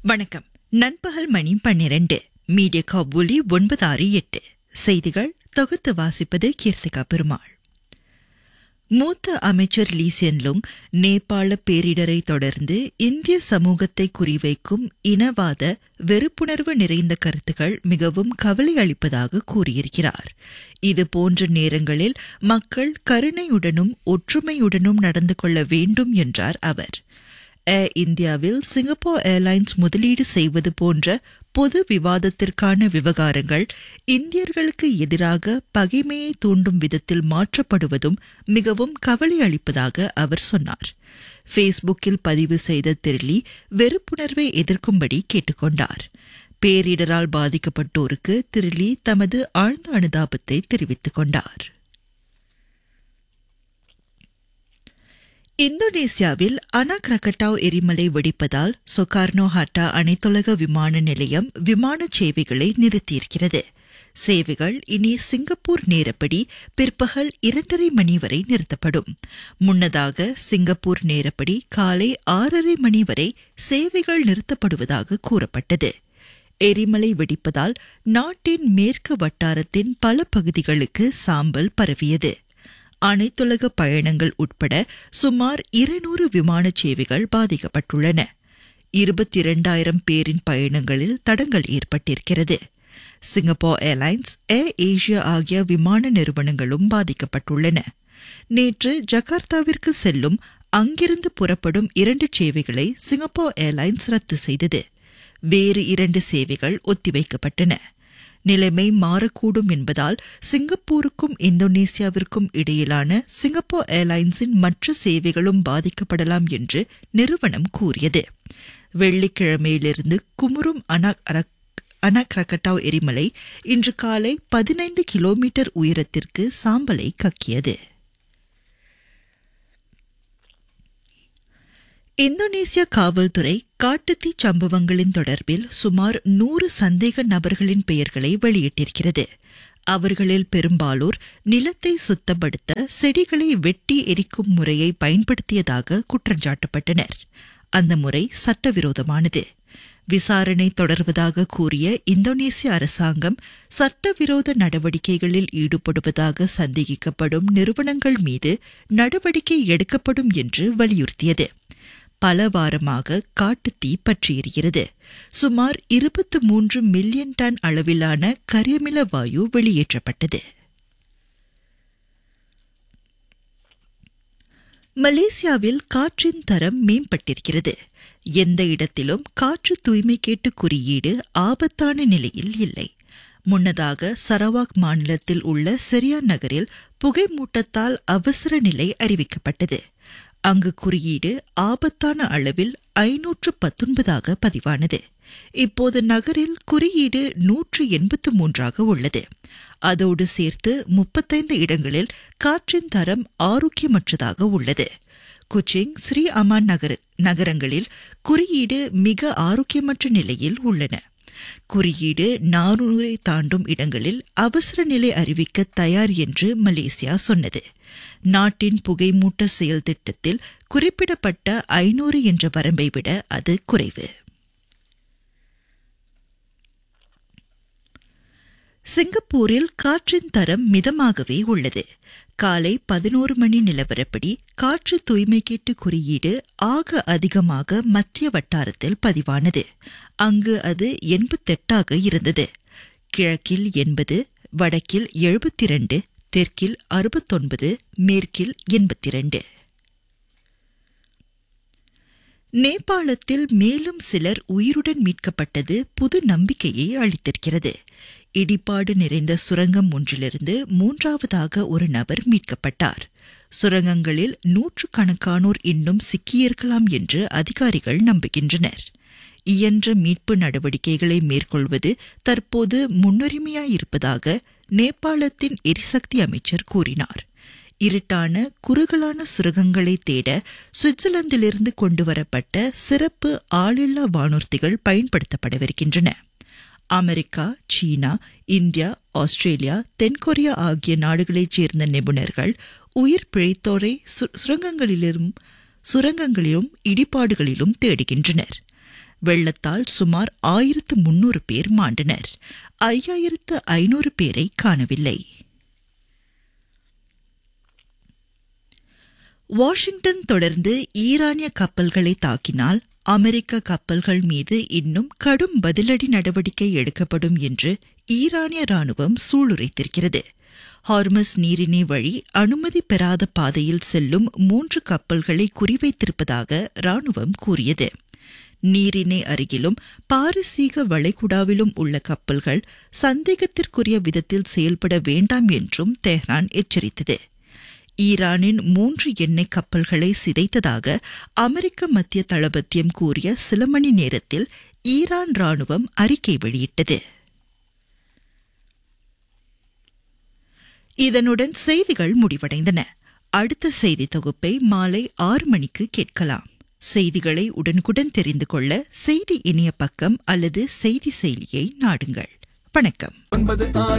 வணக்கம் நண்பகல் மணி பன்னிரண்டு மீடியா காபூலி ஒன்பது ஆறு எட்டு செய்திகள் தொகுத்து வாசிப்பது கீர்த்திகா பெருமாள் மூத்த அமைச்சர் லீ சென்லுங் நேபாள பேரிடரை தொடர்ந்து இந்திய சமூகத்தை குறிவைக்கும் இனவாத வெறுப்புணர்வு நிறைந்த கருத்துக்கள் மிகவும் கவலை அளிப்பதாக கூறியிருக்கிறார் இது போன்ற நேரங்களில் மக்கள் கருணையுடனும் ஒற்றுமையுடனும் நடந்து கொள்ள வேண்டும் என்றார் அவர் ஏர் இந்தியாவில் சிங்கப்பூர் ஏர்லைன்ஸ் முதலீடு செய்வது போன்ற பொது விவாதத்திற்கான விவகாரங்கள் இந்தியர்களுக்கு எதிராக பகைமையை தூண்டும் விதத்தில் மாற்றப்படுவதும் மிகவும் கவலை அளிப்பதாக அவர் சொன்னார் ஃபேஸ்புக்கில் பதிவு செய்த திரிலி வெறுப்புணர்வை எதிர்க்கும்படி கேட்டுக்கொண்டார் பேரிடரால் பாதிக்கப்பட்டோருக்கு திரிலி தமது ஆழ்ந்த அனுதாபத்தை தெரிவித்துக் கொண்டார் இந்தோனேசியாவில் அனா கிரகட்டாவ் எரிமலை வெடிப்பதால் சொகார்னோ ஹாட்டா அனைத்துலக விமான நிலையம் விமான சேவைகளை நிறுத்தியிருக்கிறது சேவைகள் இனி சிங்கப்பூர் நேரப்படி பிற்பகல் இரண்டரை மணி வரை நிறுத்தப்படும் முன்னதாக சிங்கப்பூர் நேரப்படி காலை ஆறரை மணி வரை சேவைகள் நிறுத்தப்படுவதாக கூறப்பட்டது எரிமலை வெடிப்பதால் நாட்டின் மேற்கு வட்டாரத்தின் பல பகுதிகளுக்கு சாம்பல் பரவியது அனைத்துலக பயணங்கள் உட்பட சுமார் இருநூறு விமான சேவைகள் பாதிக்கப்பட்டுள்ளன இருபத்தி இரண்டாயிரம் பேரின் பயணங்களில் தடங்கள் ஏற்பட்டிருக்கிறது சிங்கப்பூர் ஏர்லைன்ஸ் ஏர் ஏசியா ஆகிய விமான நிறுவனங்களும் பாதிக்கப்பட்டுள்ளன நேற்று ஜகார்த்தாவிற்கு செல்லும் அங்கிருந்து புறப்படும் இரண்டு சேவைகளை சிங்கப்பூர் ஏர்லைன்ஸ் ரத்து செய்தது வேறு இரண்டு சேவைகள் ஒத்திவைக்கப்பட்டன நிலைமை மாறக்கூடும் என்பதால் சிங்கப்பூருக்கும் இந்தோனேசியாவிற்கும் இடையிலான சிங்கப்பூர் ஏர்லைன்ஸின் மற்ற சேவைகளும் பாதிக்கப்படலாம் என்று நிறுவனம் கூறியது வெள்ளிக்கிழமையிலிருந்து குமுறும் அனாக் அனக்ரகட்டாவ் எரிமலை இன்று காலை பதினைந்து கிலோமீட்டர் உயரத்திற்கு சாம்பலை கக்கியது இந்தோனேசிய காவல்துறை காட்டுத்தீ சம்பவங்களின் தொடர்பில் சுமார் நூறு சந்தேக நபர்களின் பெயர்களை வெளியிட்டிருக்கிறது அவர்களில் பெரும்பாலோர் நிலத்தை சுத்தப்படுத்த செடிகளை வெட்டி எரிக்கும் முறையை பயன்படுத்தியதாக குற்றஞ்சாட்டப்பட்டனர் அந்த முறை சட்டவிரோதமானது விசாரணை தொடர்வதாக கூறிய இந்தோனேசிய அரசாங்கம் சட்டவிரோத நடவடிக்கைகளில் ஈடுபடுவதாக சந்தேகிக்கப்படும் நிறுவனங்கள் மீது நடவடிக்கை எடுக்கப்படும் என்று வலியுறுத்தியது பல வாரமாக காட்டுத்தீ பற்றியிருக்கிறது சுமார் இருபத்தி மூன்று மில்லியன் டன் அளவிலான கரியமில வாயு வெளியேற்றப்பட்டது மலேசியாவில் காற்றின் தரம் மேம்பட்டிருக்கிறது எந்த இடத்திலும் காற்று தூய்மை கேட்டு குறியீடு ஆபத்தான நிலையில் இல்லை முன்னதாக சரவாக் மாநிலத்தில் உள்ள செரியா நகரில் புகை மூட்டத்தால் அவசர நிலை அறிவிக்கப்பட்டது அங்கு குறியீடு ஆபத்தான அளவில் ஐநூற்று பத்தொன்பதாக பதிவானது இப்போது நகரில் குறியீடு நூற்று எண்பத்து மூன்றாக உள்ளது அதோடு சேர்த்து முப்பத்தைந்து இடங்களில் காற்றின் தரம் ஆரோக்கியமற்றதாக உள்ளது குச்சிங் ஸ்ரீ அமான் நகர நகரங்களில் குறியீடு மிக ஆரோக்கியமற்ற நிலையில் உள்ளன குறியீடு நானூறை தாண்டும் இடங்களில் அவசர நிலை அறிவிக்க தயார் என்று மலேசியா சொன்னது நாட்டின் புகைமூட்ட செயல் திட்டத்தில் குறிப்பிடப்பட்ட ஐநூறு என்ற வரம்பை விட அது குறைவு சிங்கப்பூரில் காற்றின் தரம் மிதமாகவே உள்ளது காலை பதினோரு மணி நிலவரப்படி காற்று தூய்மை கேட்டு குறியீடு ஆக அதிகமாக மத்திய வட்டாரத்தில் பதிவானது அங்கு அது எண்பத்தெட்டாக இருந்தது கிழக்கில் எண்பது வடக்கில் எழுபத்தி இரண்டு தெற்கில் அறுபத்தொன்பது மேற்கில் எண்பத்தி இரண்டு நேபாளத்தில் மேலும் சிலர் உயிருடன் மீட்கப்பட்டது புது நம்பிக்கையை அளித்திருக்கிறது இடிபாடு நிறைந்த சுரங்கம் ஒன்றிலிருந்து மூன்றாவதாக ஒரு நபர் மீட்கப்பட்டார் சுரங்கங்களில் நூற்றுக்கணக்கானோர் இன்னும் சிக்கியிருக்கலாம் என்று அதிகாரிகள் நம்புகின்றனர் இயன்ற மீட்பு நடவடிக்கைகளை மேற்கொள்வது தற்போது முன்னுரிமையாயிருப்பதாக நேபாளத்தின் எரிசக்தி அமைச்சர் கூறினார் இருட்டான குறுகலான சுரங்கங்களை தேட சுவிட்சர்லாந்திலிருந்து கொண்டுவரப்பட்ட சிறப்பு ஆளில்லா வானூர்திகள் பயன்படுத்தப்படவிருக்கின்றன அமெரிக்கா சீனா இந்தியா ஆஸ்திரேலியா தென்கொரியா ஆகிய நாடுகளைச் சேர்ந்த நிபுணர்கள் உயிர் பிழைத்தோரை சுரங்கங்களிலும் சுரங்கங்களிலும் இடிபாடுகளிலும் தேடுகின்றனர் வெள்ளத்தால் சுமார் ஆயிரத்து முன்னூறு பேர் மாண்டனர் ஐயாயிரத்து ஐநூறு பேரை காணவில்லை வாஷிங்டன் தொடர்ந்து ஈரானிய கப்பல்களை தாக்கினால் அமெரிக்க கப்பல்கள் மீது இன்னும் கடும் பதிலடி நடவடிக்கை எடுக்கப்படும் என்று ஈரானிய ராணுவம் சூளுரைத்திருக்கிறது ஹார்மஸ் நீரிணை வழி அனுமதி பெறாத பாதையில் செல்லும் மூன்று கப்பல்களை குறிவைத்திருப்பதாக ராணுவம் கூறியது நீரிணை அருகிலும் பாரசீக வளைகுடாவிலும் உள்ள கப்பல்கள் சந்தேகத்திற்குரிய விதத்தில் செயல்பட வேண்டாம் என்றும் தெஹ்ரான் எச்சரித்தது ஈரானின் மூன்று எண்ணெய் கப்பல்களை சிதைத்ததாக அமெரிக்க மத்திய தளபத்தியம் கூறிய சில மணி நேரத்தில் ஈரான் ராணுவம் அறிக்கை வெளியிட்டது இதனுடன் செய்திகள் முடிவடைந்தன அடுத்த செய்தி தொகுப்பை மாலை ஆறு மணிக்கு கேட்கலாம் செய்திகளை உடனுக்குடன் தெரிந்து கொள்ள செய்தி இணைய பக்கம் அல்லது செய்தி செயலியை நாடுங்கள் வணக்கம்